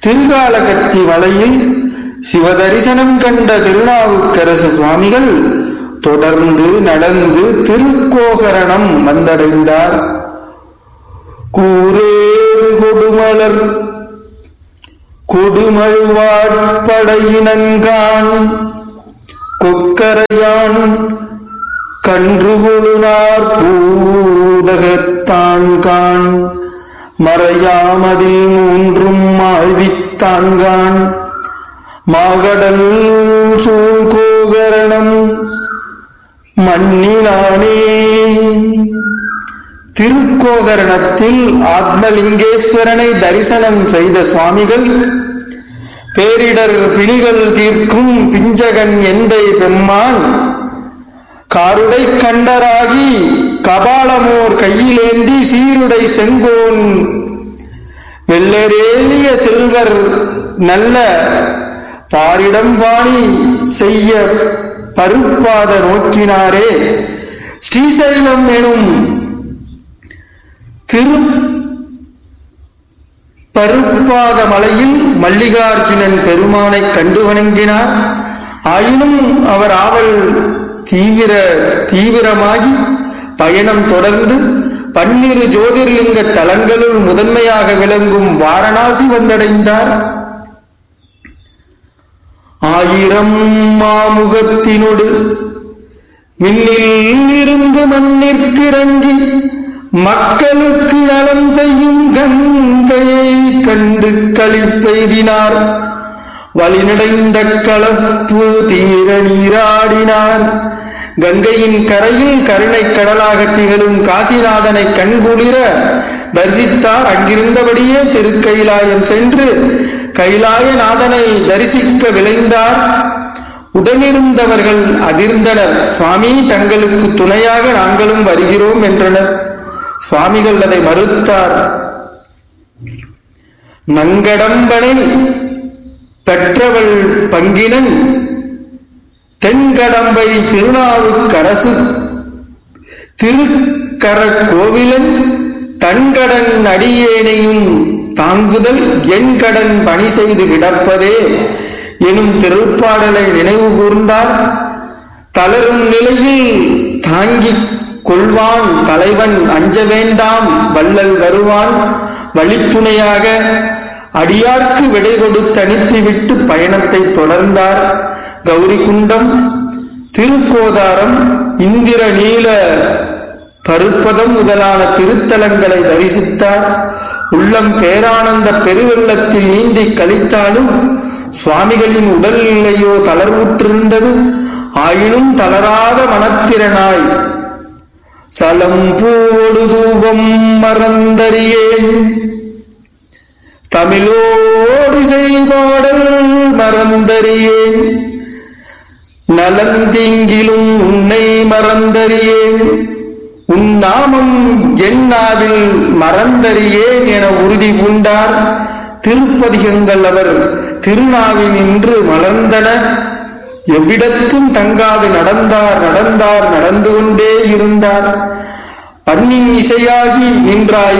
திருகாலகத்தி மலையில் சிவதரிசனம் கண்ட திருநாவுக்கரசு சுவாமிகள் தொடர்ந்து நடந்து திருக்கோகரணம் வந்தடைந்தார் கூரேறு கொடுமலர் கொடுமழுவாட்படையினன்கான் கொக்கரையான் கன்றுகொழுனார் பூதகத்தான் கான் மறையாமதில் மூன்றும் ஆழ்வித்தான்கான் மாகடல் சூழ்கோகரணம் மண்ணினானே திருக்கோகரணத்தில் ஆத்மலிங்கேஸ்வரனை தரிசனம் செய்த சுவாமிகள் பேரிடர் பிணிகள் தீர்க்கும் பிஞ்சகன் எந்தை பெம்மான் காருடை கண்டராகி கபாலமோர் கையிலேந்தி சீருடை செங்கோன் வெள்ளரேலிய செல்வர் நல்ல பாரிடம் பாணி செய்ய பருப்பாத நோக்கினாரே ஸ்ரீசைலம் எனும் திரு பருப்பாத மலையில் மல்லிகார்ஜுனன் பெருமானை கண்டு வணங்கினார் ஆயினும் அவர் ஆவல் தீவிர தீவிரமாகி பயணம் தொடர்ந்து பன்னிரு ஜோதிர்லிங்க தலங்களுள் முதன்மையாக விளங்கும் வாரணாசி வந்தடைந்தார் ஆயிரம் மாமுகத்தினொடு விண்ணில் இருந்து மண்ணிற்கிறங்கி மக்களுக்கு நலம் செய்யும் கங்கையை கண்டு களிப்பெய்தினார் வழிநடைந்த களப்பு தீர நீராடினார் கங்கையின் கரையில் கருணை கடலாக திகழும் காசிநாதனை கண்குளிர தரிசித்தார் அங்கிருந்தபடியே திருக்கைலாயம் சென்று கைலாயநாதனை தரிசிக்க விளைந்தார் உடனிருந்தவர்கள் அதிர்ந்தனர் சுவாமி தங்களுக்கு துணையாக நாங்களும் வருகிறோம் என்றனர் சுவாமிகள் அதை மறுத்தார் நங்கடம்பனை பெற்றவள் பங்கினன் தென்கடம்பை திருநாவுக்கரசு திருக்கர கோவிலன் தன்கடன் அடியேனையும் தாங்குதல் என் கடன் பணி செய்து கிடப்பதே எனும் திருப்பாடலை நினைவு கூர்ந்தார் தளரும் நிலையில் தாங்கிக் கொள்வான் தலைவன் அஞ்ச வேண்டாம் வள்ளல் வருவான் வழித்துணையாக அடியார்க்கு விடை கொடுத்து அனுப்பிவிட்டு பயணத்தை தொடர்ந்தார் கௌரி குண்டம் திருக்கோதாரம் இந்திர நீல பருப்பதம் முதலான திருத்தலங்களை தரிசித்தார் உள்ளம் பேரானந்த பெருவெள்ளத்தில் நீந்தி கழித்தாலும் சுவாமிகளின் உடல்நிலையோ தளர்வுற்றிருந்தது ஆயினும் தளராத மனத்திறனாய் சலம் பூடு தூபம் மறந்தறியேன் தமிழோடு செய்பாடல் மறந்தறியேன் நலந்தீங்கிலும் உன்னை மறந்தறியேன் உன் நாமம் என்னாவில் மறந்தறியேன் என உறுதி பூண்டார் திருப்பதிகங்கள் அவர் திருநாவில் நின்று மலர்ந்தன எவ்விடத்தும் தங்காது நடந்தார் நடந்தார் நடந்து கொண்டே இருந்தார் பண்ணின் இசையாகி நின்றாய்